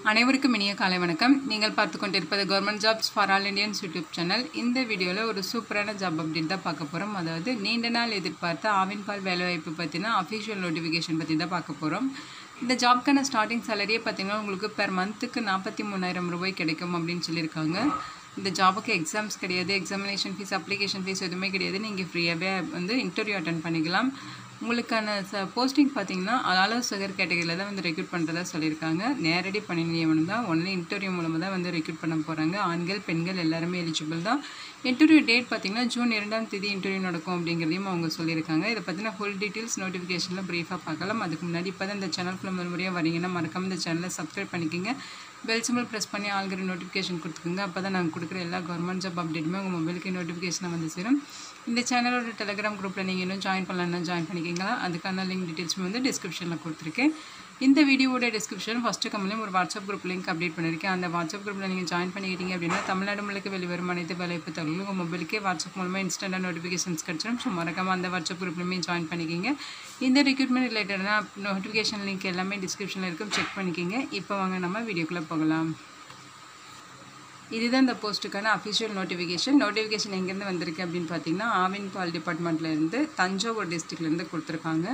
அனைவருக்கும் இனிய காலை வணக்கம் நீங்கள் பார்த்து கொண்டிருப்பது government jobs for all Indians YouTube channel இந்த வீடியோவில் ஒரு சூப்பரான ஜாப் அப்டேட் தான் பார்க்க போகிறோம் அதாவது நீண்ட நாள் எதிர்பார்த்த ஆவின் பால் வேலைவாய்ப்பு பற்றின அஃபிஷியல் நோட்டிஃபிகேஷன் பற்றி தான் பார்க்க போகிறோம் இந்த ஜாப்க்கான ஸ்டார்டிங் சேலரியே பார்த்தீங்கன்னா உங்களுக்கு பெர் மந்த்துக்கு நாற்பத்தி மூணாயிரம் ரூபாய் கிடைக்கும் அப்படின்னு சொல்லியிருக்காங்க இந்த ஜாபுக்கு எக்ஸாம்ஸ் கிடையாது எக்ஸாமினேஷன் ஃபீஸ் அப்ளிகேஷன் ஃபீஸ் எதுவுமே கிடையாது நீங்கள் ஃப்ரீயாகவே வந்து இன்டர்வியூ அட்டன் பண்ணிக்கலாம் உங்களுக்கான ச போஸ்டிங் பார்த்தீங்கன்னா ஆலோசகர் கேட்டகரியில் தான் வந்து ரெக்ரூட் பண்ணுறதா சொல்லியிருக்காங்க நேரடி பணி நியமனம் தான் ஒன்லி இன்டர்வியூ மூலமாக தான் வந்து ரெக்ரூட் பண்ண போகிறாங்க ஆண்கள் பெண்கள் எல்லாருமே எலிஜிபிள் தான் இன்டர்வியூ டேட் பார்த்தீங்கன்னா ஜூன் இரண்டாம் தேதி இன்டர்வியூ நடக்கும் அப்படிங்கிறதையும் அவங்க சொல்லியிருக்காங்க இதை பற்றின ஃபுல் டீட்டெயில்ஸ் நோட்டிஃபிகேஷனில் ப்ரீஃபாக பார்க்கலாம் அதுக்கு முன்னாடி இப்போ தான் இந்த சேனலுக்குள்ள முதல் முறையாக வரீங்கன்னா மறக்காம இந்த சேனலை சப்ஸ்கிரைப் பண்ணிக்கோங்க பெல் சிம்பிள் ப்ரெஸ் பண்ணி ஆள்கிற நோட்டிஃபிகேஷன் கொடுத்துக்கோங்க அப்போ தான் நாங்கள் கொடுக்குற எல்லா கவர்மெண்ட் ஜாப் அப்டேட்டுமே உங்கள் மொபைலுக்கு நோட்டிஃபிகேஷனை வந்து சேரும் இந்த சேனலோட டெலிகிராம் குரூப்பில் நீங்கள் இன்னும் ஜாயின் பண்ணலன்னா ஜாயின் பண்ணிக்கிங்களா அதுக்கான லிங்க் டீட்டெயில்ஸும் வந்து டிஸ்கிரிப்ஷனில் கொடுத்துருக்கேன் இந்த வீடியோவோட டிஸ்கிரிப்ஷன் ஃபஸ்ட்டு கம்மலையும் ஒரு வாட்ஸ்அப் குரூப் லிங்க் அப்டேட் பண்ணியிருக்கேன் அந்த வாட்ஸ்அப் குரூப்பில் நீங்கள் ஜாயின் பண்ணிக்கிட்டீங்க அப்படின்னா தமிழ்நாடு முழுக்க வெளிவரும் அனைத்து வேலைப்பு தகவலும் உங்கள் மொபைலுக்கே வாட்ஸ்அப் மூலமாக இன்ஸ்டண்ட்டாக நோட்டிஃபிகேஷன்ஸ் கிடச்சிடும் ஸோ மறக்காமல் அந்த வாட்ஸ்அப் குரூப்லையுமே ஜாயின் பண்ணிக்கிங்க இந்த ரெக்ரூட்மெண்ட் ரிலேட்டடான நோட்டிஃபிகேஷன் லிங்க் எல்லாமே டிஸ்கிரிப்ஷனில் இருக்கும் செக் பண்ணிக்கிங்க இப்போ வாங்க நம்ம வீடியோக்குள்ளே போகலாம் இதுதான் இந்த போஸ்ட்டுக்கான அஃபிஷியல் நோட்டிஃபிகேஷன் நோட்டிஃபிகேஷன் எங்கேருந்து வந்திருக்கு அப்படின்னு பார்த்தீங்கன்னா ஆவின் பால் டிபார்ட்மெண்ட்லேருந்து தஞ்சாவூர் டிஸ்ட்ரிக்ட்லேருந்து கொடுத்துருக்காங்க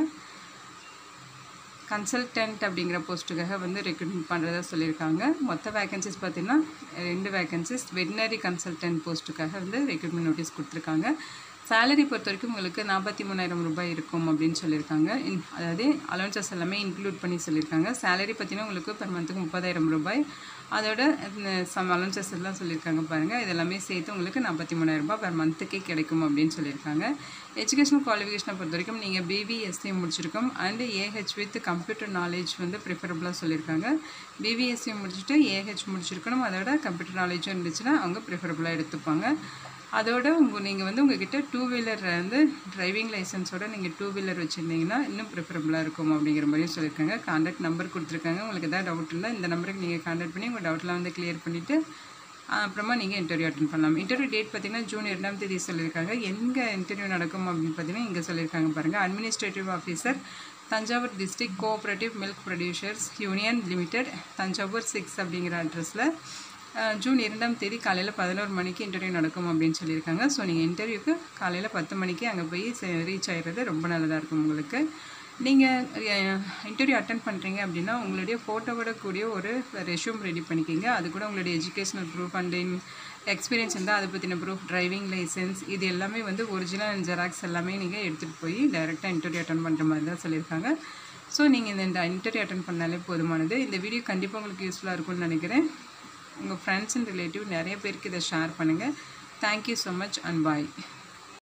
கன்சல்டன்ட் அப்படிங்கிற போஸ்ட்டுக்காக வந்து ரெக்ரூட்மெண்ட் பண்ணுறதா சொல்லியிருக்காங்க மொத்த வேகன்சிஸ் பார்த்தீங்கன்னா ரெண்டு வேகன்சிஸ் வெட்டினரி கன்சல்டன்ட் போஸ்ட்டுக்காக வந்து ரெக்ரூட்மெண்ட் நோட்டீஸ் கொடுத்துருக்காங்க சேலரி பொறுத்த வரைக்கும் உங்களுக்கு நாற்பத்தி மூணாயிரம் ரூபாய் இருக்கும் அப்படின்னு சொல்லியிருக்காங்க இன் அதாவது அலவன்சஸ் எல்லாமே இன்க்ளூட் பண்ணி சொல்லியிருக்காங்க சேலரி பார்த்தீங்கன்னா உங்களுக்கு பெர் மந்த்துக்கு முப்பதாயிரம் ரூபாய் அதோட சம் அலவன்சஸ் எல்லாம் சொல்லியிருக்காங்க பாருங்கள் இது எல்லாமே சேர்த்து உங்களுக்கு நாற்பத்தி மூணாயிரம் ரூபாய் பெர் மந்த்துக்கே கிடைக்கும் அப்படின்னு சொல்லியிருக்காங்க எஜுகேஷனல் குவாலிஃபிகேஷனை பொறுத்த வரைக்கும் நீங்கள் பிபிஎஸ்சி முடிச்சிருக்கோம் அண்டு ஏஹெச் வித் கம்ப்யூட்டர் நாலேஜ் வந்து ப்ரிஃபரபுளாக சொல்லியிருக்காங்க பிபிஎஸ்சி முடிச்சுட்டு ஏஹெச் முடிச்சிருக்கணும் அதோட கம்ப்யூட்டர் நாலேஜும் இருந்துச்சுன்னா அவங்க ப்ரிஃபரபுளாக எடுத்துப்பாங்க அதோட உங்கள் நீங்கள் வந்து உங்ககிட்ட டூ வீலர் வந்து டிரைவிங் லைசன்ஸோட நீங்கள் டூ வீலர் வச்சுருந்தீங்கன்னா இன்னும் ப்ரிஃபரபுளாக இருக்கும் அப்படிங்கிற மாதிரியும் சொல்லியிருக்காங்க கான்டாக்ட் நம்பர் கொடுத்துருக்காங்க உங்களுக்கு எதாவது டவுட் இருந்தால் இந்த நம்பருக்கு நீங்கள் கான்டாக்ட் பண்ணி உங்கள் டவுட்லாம் வந்து கிளியர் பண்ணிவிட்டு அப்புறமா நீங்கள் இன்டர்வியூ அட்டன் பண்ணலாம் இன்டர்வியூ டேட் பார்த்தீங்கன்னா ஜூன் இரண்டாம் தேதி சொல்லியிருக்காங்க எங்கே இன்டர்வியூ நடக்கும் அப்படின்னு பார்த்தீங்கன்னா இங்கே சொல்லியிருக்காங்க பாருங்கள் administrative officer Thanjavur district cooperative milk producers union limited Thanjavur six அப்படிங்கிற அட்ரஸில் ஜூன் இரண்டாம் தேதி காலையில் பதினோரு மணிக்கு இன்டர்வியூ நடக்கும் அப்படின்னு சொல்லியிருக்காங்க ஸோ நீங்கள் இன்டர்வியூக்கு காலையில் பத்து மணிக்கு அங்கே போய் ரீச் ஆகிடுறது ரொம்ப நல்லதாக இருக்கும் உங்களுக்கு நீங்கள் இன்டர்வியூ அட்டன் பண்ணுறீங்க அப்படின்னா உங்களுடைய ஃபோட்டோவோட கூடிய ஒரு ரெஷ்யூம் ரெடி பண்ணிக்கிங்க அது கூட உங்களுடைய எஜுகேஷனல் ப்ரூஃப் அண்ட் எக்ஸ்பீரியன்ஸ் இருந்தால் அதை பற்றின ப்ரூஃப் டிரைவிங் லைசன்ஸ் இது எல்லாமே வந்து ஒரிஜினல் அண்ட் ஜெராக்ஸ் எல்லாமே நீங்கள் எடுத்துகிட்டு போய் டைரெக்டாக இன்டர்வியூ அட்டன் பண்ணுற மாதிரி தான் சொல்லியிருக்காங்க ஸோ நீங்கள் இந்த இன்டர்வியூ அட்டன் பண்ணாலே போதுமானது இந்த வீடியோ கண்டிப்பாக உங்களுக்கு யூஸ்ஃபுல்லாக இருக்கும்னு நினைக்கிறேன் உங்கள் ஃப்ரெண்ட்ஸ் அண்ட் ரிலேட்டிவ் நிறைய பேருக்கு இதை ஷேர் பண்ணுங்கள் thank you so much and bye